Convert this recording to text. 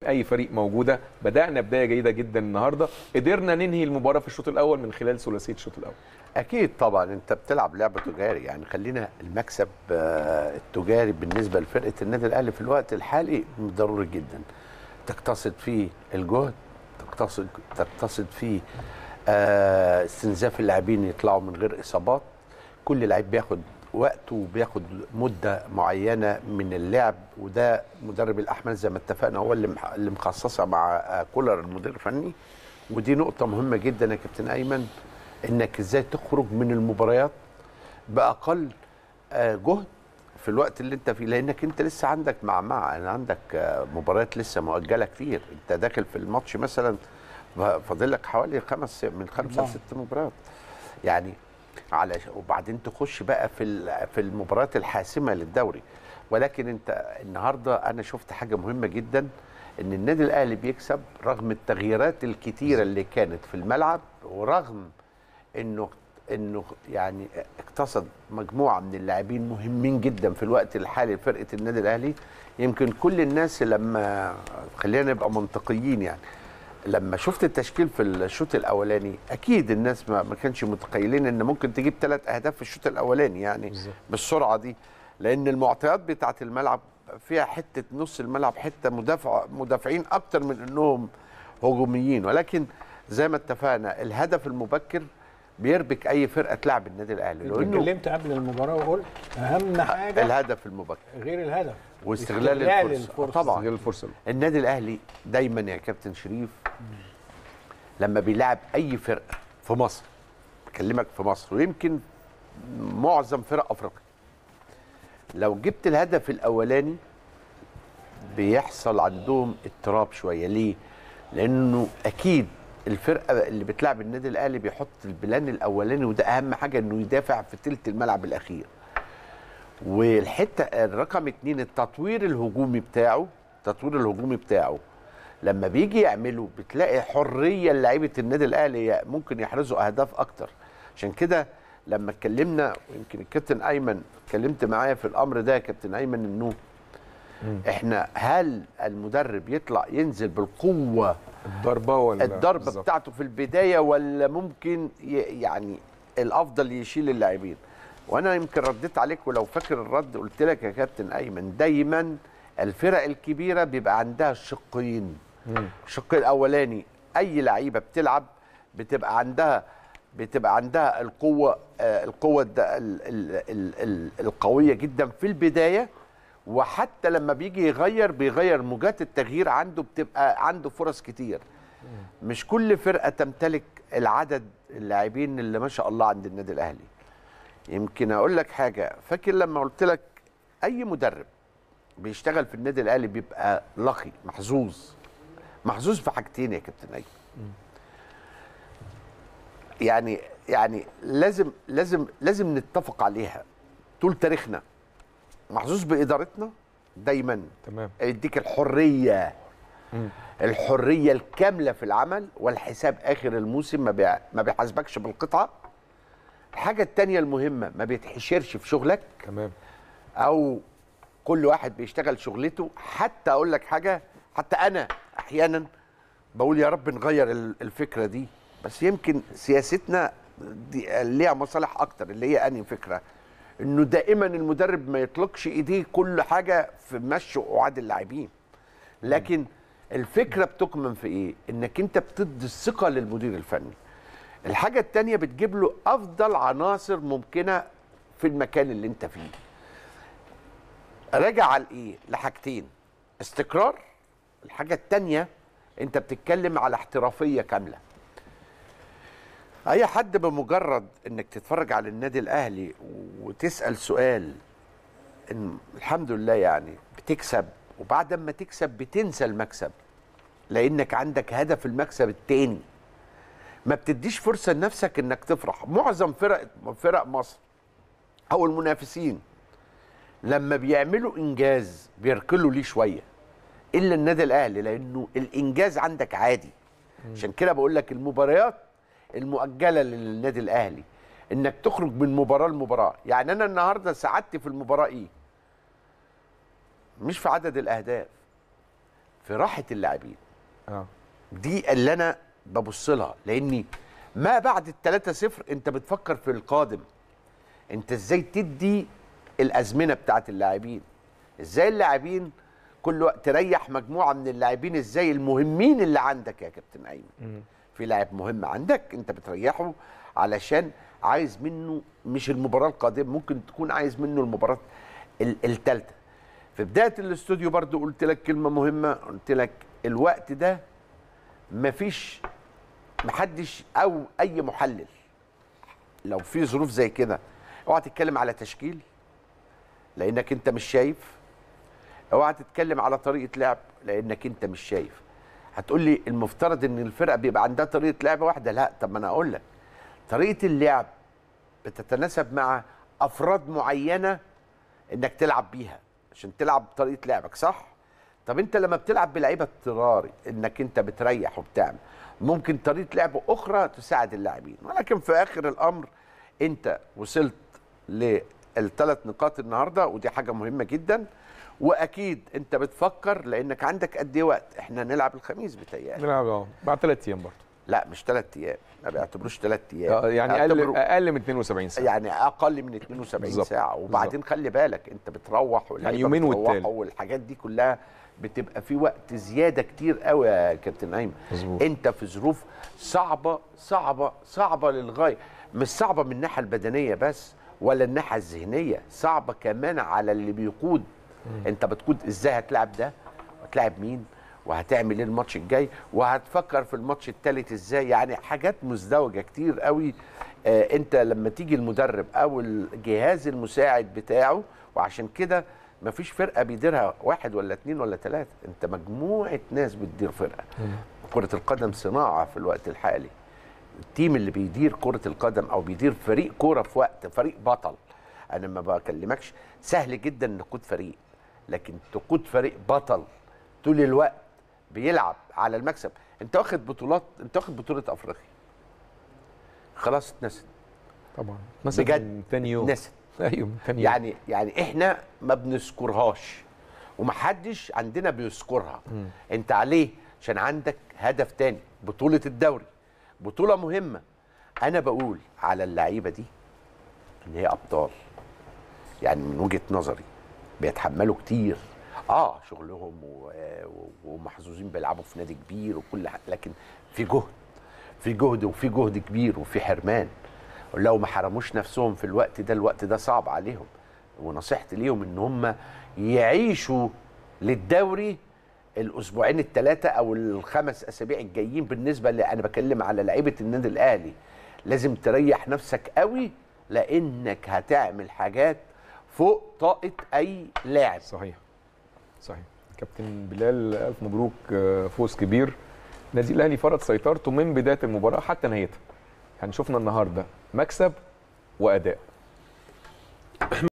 اي فريق موجوده بدانا بدايه جيده جدا النهارده قدرنا ننهي المباراه في الشوط الاول من خلال ثلاثيه الشوط الاول اكيد طبعا انت بتلعب لعبه تجاري يعني خلينا المكسب آه، التجاري بالنسبه لفرقه النادي الاهلي في الوقت الحالي ضروري جدا تقتصد فيه الجهد تقتصد تقتصد فيه آه، استنزاف اللاعبين يطلعوا من غير اصابات كل لعيب بياخد وقته وبياخد مده معينه من اللعب وده مدرب الاحمال زي ما اتفقنا هو اللي مح- اللي مخصصها مع آه، كولر المدير الفني ودي نقطه مهمه جدا يا كابتن ايمن انك ازاي تخرج من المباريات باقل آه، جهد في الوقت اللي انت فيه لانك انت لسه عندك مع مع يعني عندك آه، مباريات لسه مؤجله كتير انت داخل في الماتش مثلا فاضل لك حوالي خمس من خمسه لست مباريات يعني على وبعدين تخش بقى في ال- في المباريات الحاسمه للدوري ولكن انت النهارده انا شفت حاجه مهمه جدا ان النادي الاهلي بيكسب رغم التغييرات الكتيره اللي كانت في الملعب ورغم انه انه يعني اقتصد مجموعه من اللاعبين مهمين جدا في الوقت الحالي لفرقه النادي الاهلي يمكن كل الناس لما خلينا نبقى منطقيين يعني لما شفت التشكيل في الشوط الاولاني اكيد الناس ما, ما كانش متخيلين ان ممكن تجيب ثلاث اهداف في الشوط الاولاني يعني بالظبط. بالسرعه دي لان المعطيات بتاعه الملعب فيها حته نص الملعب حته مدافع مدافعين اكتر من انهم هجوميين ولكن زي ما اتفقنا الهدف المبكر بيربك اي فرقه تلعب النادي الاهلي انت لانه اتكلمت قبل المباراه وقلت اهم حاجه الهدف المبكر غير الهدف واستغلال استغلال الفرصه الفرصة. طبعا غير الفرصه النادي الاهلي دايما يا كابتن شريف لما بيلعب اي فرقه في مصر بكلمك في مصر ويمكن معظم فرق افريقيا لو جبت الهدف الاولاني بيحصل عندهم اضطراب شويه ليه لانه اكيد الفرقه اللي بتلعب النادي الاهلي بيحط البلان الاولاني وده اهم حاجه انه يدافع في تلت الملعب الاخير والحته الرقم اتنين التطوير الهجومي بتاعه التطوير الهجومي بتاعه لما بيجي يعمله بتلاقي حريه لعيبه النادي الاهلي ممكن يحرزوا اهداف اكتر عشان كده لما اتكلمنا ويمكن الكابتن ايمن اتكلمت معايا في الامر ده يا كابتن ايمن انه احنا هل المدرب يطلع ينزل بالقوه الضربه ولا الضربه بالظبط. بتاعته في البدايه ولا ممكن ي- يعني الافضل يشيل اللاعبين وانا يمكن رديت عليك ولو فاكر الرد قلت لك يا كابتن ايمن دايما الفرق الكبيره بيبقى عندها الشقين الشق الاولاني اي لعيبه بتلعب بتبقى عندها بتبقى عندها القوه آه، القوه الد- ال- ال- ال- ال- القويه جدا في البدايه وحتى لما بيجي يغير بيغير موجات التغيير عنده بتبقى عنده فرص كتير مش كل فرقه تمتلك العدد اللاعبين اللي ما شاء الله عند النادي الاهلي يمكن اقول لك حاجه فاكر لما قلت لك اي مدرب بيشتغل في النادي الاهلي بيبقى لقي محظوظ محظوظ في حاجتين يا كابتن ايمن يعني يعني لازم لازم لازم نتفق عليها طول تاريخنا محظوظ بادارتنا دايما تمام يديك الحريه الحريه الكامله في العمل والحساب اخر الموسم ما بيع- ما بيحاسبكش بالقطعه الحاجه التانية المهمه ما بيتحشرش في شغلك تمام او كل واحد بيشتغل شغلته حتى اقول لك حاجه حتى انا احيانا بقول يا رب نغير ال- الفكره دي بس يمكن سياستنا دي ليها مصالح اكتر اللي هي انهي فكره انه دائما المدرب ما يطلقش ايديه كل حاجه في مشي وقعاد اللاعبين لكن الفكره بتكمن في ايه انك انت بتدي الثقه للمدير الفني الحاجه التانية بتجيب له افضل عناصر ممكنه في المكان اللي انت فيه راجع لايه لحاجتين استقرار الحاجه التانية انت بتتكلم على احترافيه كامله اي حد بمجرد انك تتفرج على النادي الاهلي وتسال سؤال ان الحمد لله يعني بتكسب وبعد ما تكسب بتنسى المكسب لانك عندك هدف المكسب التاني ما بتديش فرصه لنفسك انك تفرح معظم فرق فرق مصر او المنافسين لما بيعملوا انجاز بيركلوا ليه شويه الا النادي الاهلي لانه الانجاز عندك عادي عشان كده بقول لك المباريات المؤجله للنادي الاهلي انك تخرج من مباراه لمباراه يعني انا النهارده سعادتي في المباراه ايه مش في عدد الاهداف في راحه اللاعبين اه دي اللي انا ببص لها لاني ما بعد ال 3 0 انت بتفكر في القادم انت ازاي تدي الازمنه بتاعت اللاعبين ازاي اللاعبين كل وقت تريح مجموعه من اللاعبين ازاي المهمين اللي عندك يا كابتن ايمن في لاعب مهم عندك انت بتريحه علشان عايز منه مش المباراه القادمه ممكن تكون عايز منه المباراه الثالثه في بدايه الاستوديو برضو قلت لك كلمه مهمه قلت لك الوقت ده مفيش محدش او اي محلل لو في ظروف زي كده اوعى تتكلم على تشكيل لانك انت مش شايف اوعى تتكلم على طريقه لعب لانك انت مش شايف هتقول لي المفترض ان الفرقه بيبقى عندها طريقه لعب واحده لا طب ما انا اقول لك طريقه اللعب بتتناسب مع افراد معينه انك تلعب بيها عشان تلعب بطريقه لعبك صح طب انت لما بتلعب بلعيبه اضطراري انك انت بتريح وبتعمل ممكن طريقه لعب اخرى تساعد اللاعبين ولكن في اخر الامر انت وصلت للثلاث نقاط النهارده ودي حاجه مهمه جدا واكيد انت بتفكر لانك عندك قد ايه وقت احنا نلعب الخميس بتهيألي نلعب اه بعد ثلاث ايام برضه لا مش ثلاث ايام ما بيعتبروش ثلاث ايام آه، يعني اقل اعتبروا- اقل من 72 ساعه يعني اقل من 72 بالظبط. ساعه وبعدين خلي بالك انت بتروح واللعيبة يومين بتروحوا والتالت. والحاجات دي كلها بتبقى في وقت زياده كتير قوي يا كابتن ايمن مظبوط. انت في ظروف صعبه صعبه صعبه للغايه مش صعبه من الناحيه البدنيه بس ولا الناحيه الذهنيه صعبه كمان على اللي بيقود انت بتقود ازاي هتلعب ده وهتلاعب مين وهتعمل ايه الماتش الجاي وهتفكر في الماتش الثالث ازاي يعني حاجات مزدوجه كتير قوي آه انت لما تيجي المدرب او الجهاز المساعد بتاعه وعشان كده مفيش فرقه بيديرها واحد ولا اتنين ولا تلاته انت مجموعه ناس بتدير فرقه كره القدم صناعه في الوقت الحالي التيم اللي بيدير كرة القدم أو بيدير فريق كورة في وقت فريق بطل أنا ما بكلمكش سهل جدا إنك تقود فريق لكن تقود فريق بطل طول الوقت بيلعب على المكسب أنت واخد بطولات أنت واخد بطولة أفريقيا خلاص اتنست طبعا مثلا بجد من تاني يوم اتنست ايوه من تاني يوم يعني يعني احنا ما بنذكرهاش ومحدش عندنا بيذكرها انت عليه عشان عندك هدف تاني بطولة الدوري بطولة مهمة انا بقول على اللعيبة دي ان هي ابطال يعني من وجهة نظري بيتحملوا كتير اه شغلهم و- و- ومحظوظين بيلعبوا في نادي كبير وكل حاجة لكن في جهد في جهد وفي جهد كبير وفي حرمان لو ما حرموش نفسهم في الوقت ده الوقت ده صعب عليهم ونصيحتي ليهم ان هم يعيشوا للدوري الاسبوعين الثلاثه او الخمس اسابيع الجايين بالنسبه اللي انا بكلم على لعيبه النادي الاهلي لازم تريح نفسك قوي لانك هتعمل حاجات فوق طاقه اي لاعب صحيح صحيح كابتن بلال الف مبروك آه، فوز كبير النادي الاهلي فرض سيطرته من بدايه المباراه حتى نهايتها يعني شفنا النهارده مكسب واداء